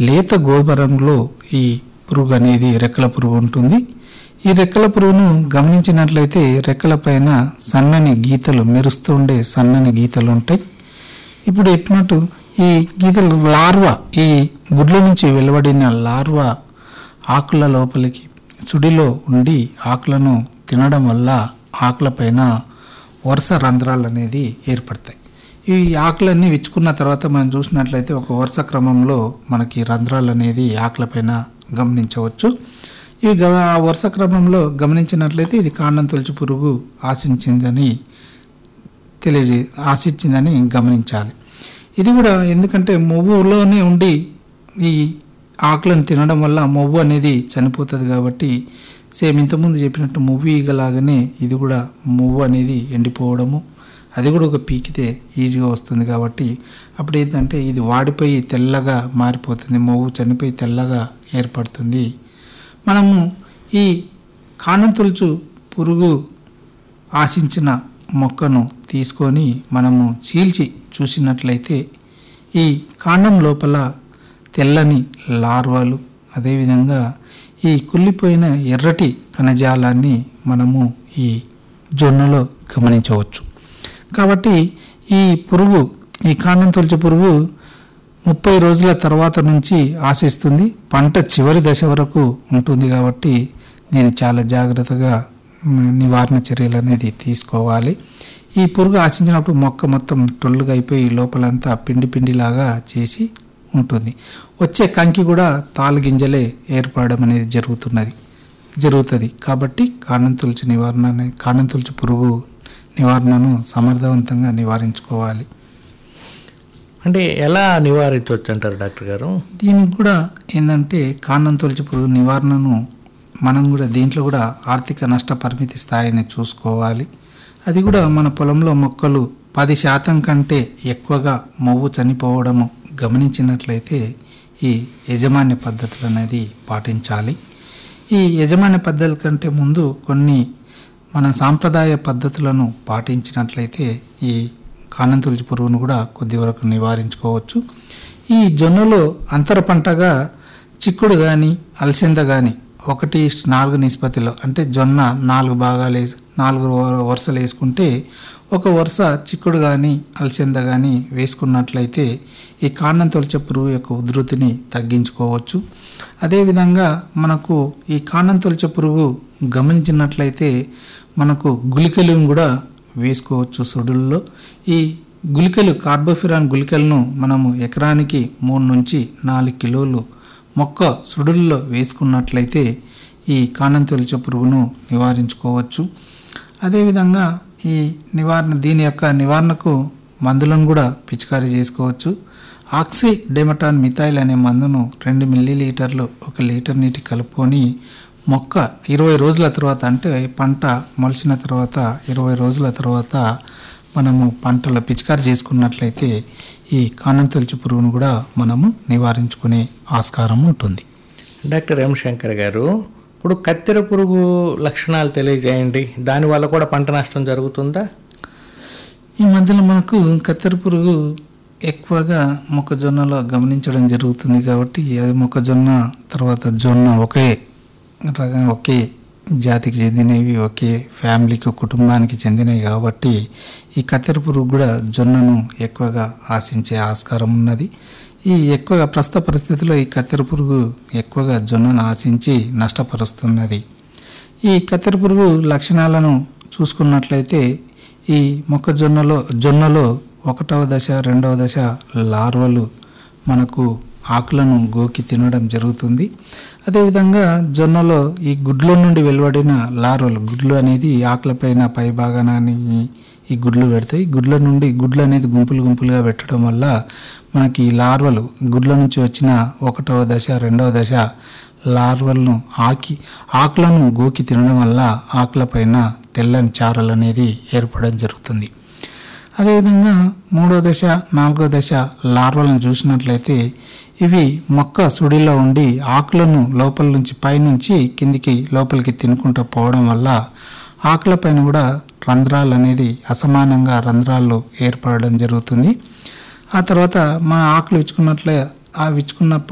లేత గోధుమ రంగులో ఈ పురుగు అనేది రెక్కల పురుగు ఉంటుంది ఈ రెక్కల పురుగును గమనించినట్లయితే రెక్కల పైన సన్నని గీతలు మెరుస్తూ ఉండే సన్నని గీతలు ఉంటాయి ఇప్పుడు చెప్పినట్టు ఈ గీతలు లార్వా ఈ గుడ్ల నుంచి వెలువడిన లార్వా ఆకుల లోపలికి చుడిలో ఉండి ఆకులను తినడం వల్ల ఆకులపైన వరుస రంధ్రాలు అనేది ఏర్పడతాయి ఈ ఆకులన్నీ విచ్చుకున్న తర్వాత మనం చూసినట్లయితే ఒక వరుస క్రమంలో మనకి రంధ్రాలు అనేది ఆకులపైన గమనించవచ్చు ఇవి గ ఆ వరుస క్రమంలో గమనించినట్లయితే ఇది కాండం తొలచి పురుగు ఆశించిందని తెలియజే ఆశించిందని గమనించాలి ఇది కూడా ఎందుకంటే మొవ్వులోనే ఉండి ఈ ఆకులను తినడం వల్ల మొవ్వు అనేది చనిపోతుంది కాబట్టి సేమ్ ఇంతకుముందు చెప్పినట్టు మొవ్వు ఈగలాగానే ఇది కూడా మొవ్వు అనేది ఎండిపోవడము అది కూడా ఒక పీకితే ఈజీగా వస్తుంది కాబట్టి అప్పుడు ఏంటంటే ఇది వాడిపోయి తెల్లగా మారిపోతుంది మొవ్వు చనిపోయి తెల్లగా ఏర్పడుతుంది మనము ఈ కాండం తొలుచు పురుగు ఆశించిన మొక్కను తీసుకొని మనము చీల్చి చూసినట్లయితే ఈ కాండం లోపల తెల్లని లార్వాలు అదేవిధంగా ఈ కుళ్ళిపోయిన ఎర్రటి కణజాలాన్ని మనము ఈ జొన్నలో గమనించవచ్చు కాబట్టి ఈ పురుగు ఈ కాండం తొలిచే పురుగు ముప్పై రోజుల తర్వాత నుంచి ఆశిస్తుంది పంట చివరి దశ వరకు ఉంటుంది కాబట్టి నేను చాలా జాగ్రత్తగా మ్, నివారణ చర్యలు అనేది తీసుకోవాలి ఈ పురుగు ఆశించినప్పుడు మొక్క మొత్తం టొల్లుగా అయిపోయి లోపలంతా పిండి పిండిలాగా చేసి ఉంటుంది వచ్చే కంకి కూడా తాలు గింజలే ఏర్పడడం అనేది జరుగుతున్నది జరుగుతుంది కాబట్టి కాండం తులుచు నివారణ అనే- కాండం తులుచు పురుగు నివారణను సమర్థవంతంగా నివారించుకోవాలి అంటే ఎలా నివారించవచ్చు అంటారు డాక్టర్ గారు దీనికి కూడా ఏంటంటే కాండం తొలచి పురుగు నివారణను మనం కూడా దీంట్లో కూడా ఆర్థిక నష్ట పరిమితి స్థాయిని చూసుకోవాలి అది కూడా మన పొలంలో మొక్కలు పది శాతం కంటే ఎక్కువగా మొవ్వు చనిపోవడము గమనించినట్లయితే ఈ యజమాన్య పద్ధతులు అనేది పాటించాలి ఈ యజమాన్య పద్ధతుల కంటే ముందు కొన్ని మన సాంప్రదాయ పద్ధతులను పాటించినట్లయితే ఈ కాండం తొలచి పురుగును కూడా కొద్ది వరకు నివారించుకోవచ్చు ఈ జొన్నలో అంతర పంటగా చిక్కుడు కానీ అలసింద కానీ ఒకటి ఇష్ట నాలుగు నిష్పత్తిలో అంటే జొన్న నాలుగు భాగాలు వేసి నాలుగు వ- వరుసలు వేసుకుంటే ఒక వరుస చిక్కుడు కానీ అలసింద కానీ వేసుకున్నట్లయితే ఈ కాండం తొలిచే పురుగు యొక్క ఉధృతిని తగ్గించుకోవచ్చు అదేవిధంగా మనకు ఈ కాండం తొలిచే పురుగు గమనించినట్లయితే మనకు గుళికలను కూడా వేసుకోవచ్చు సుడుల్లో ఈ గుళికలు కార్బోఫిరాన్ గుళికలను మనము ఎకరానికి మూడు నుంచి నాలుగు కిలోలు మొక్క సుడుల్లో వేసుకున్నట్లయితే ఈ కాండం తొలిచే పురుగును నివారించుకోవచ్చు అదేవిధంగా ఈ నివారణ దీని యొక్క నివారణకు మందులను కూడా పిచికారీ చేసుకోవచ్చు ఆక్సి డెమటాన్ మిథైల్ అనే మందును రెండు మిల్లీ లీటర్లు ఒక లీటర్ నీటి కలుపుకొని మొక్క ఇరవై రోజుల తర్వాత అంటే పంట మొలిచిన తర్వాత ఇరవై రోజుల తర్వాత మనము పంటలో పిచికారీ చేసుకున్నట్లయితే ఈ కాండం తొలిచి పురుగును కూడా మనము నివారించుకునే ఆస్కారం ఉంటుంది డాక్టర్ ఎం శంకర్ గారు ఇప్పుడు కత్తెర పురుగు లక్షణాలు తెలియజేయండి దానివల్ల కూడా పంట నష్టం జరుగుతుందా ఈ మధ్యలో మనకు కత్తెర పురుగు ఎక్కువగా మొక్కజొన్నలో గమనించడం జరుగుతుంది కాబట్టి అది మొక్కజొన్న తర్వాత జొన్న ఒకే రకం ఒకే జాతికి చెందినవి ఒకే ఫ్యామిలీకి కుటుంబానికి చెందినవి కాబట్టి ఈ కత్తెర పురుగు కూడా జొన్నను ఎక్కువగా ఆశించే ఆస్కారం ఉన్నది ఈ ఎక్కువగా ప్రస్తుత పరిస్థితిలో ఈ కత్తెర పురుగు ఎక్కువగా జొన్నను ఆశించి నష్టపరుస్తున్నది ఈ కత్తెర పురుగు లక్షణాలను చూసుకున్నట్లయితే ఈ మొక్కజొన్నలో జొన్నలో ఒకటవ దశ రెండవ దశ లార్వలు మనకు ఆకులను గోకి తినడం జరుగుతుంది అదేవిధంగా జొన్నలో ఈ గుడ్ల నుండి వెలువడిన లార్వలు గుడ్లు అనేది ఆకులపైన పై భాగాన్ని ఈ గుడ్లు పెడతాయి గుడ్ల నుండి గుడ్లు అనేది గుంపులు గుంపులుగా పెట్టడం వల్ల మనకి ఈ లార్వలు గుడ్ల నుంచి వచ్చిన ఒకటవ దశ రెండవ దశ లార్వలను ఆకి ఆకులను గోకి తినడం వల్ల ఆకులపైన తెల్లని చారలు అనేది ఏర్పడడం జరుగుతుంది అదేవిధంగా మూడో దశ నాలుగో దశ లార్వలను చూసినట్లయితే ఇవి మొక్క సుడిలో ఉండి ఆకులను లోపల నుంచి పైనుంచి కిందికి లోపలికి తినుకుంటూ పోవడం వల్ల ఆకులపైన కూడా రంధ్రాలు అనేది అసమానంగా రంధ్రాలు ఏర్పడడం జరుగుతుంది ఆ తర్వాత మన ఆకులు విచ్చుకున్నట్లే ఆ విచ్చుకున్నప్పుడు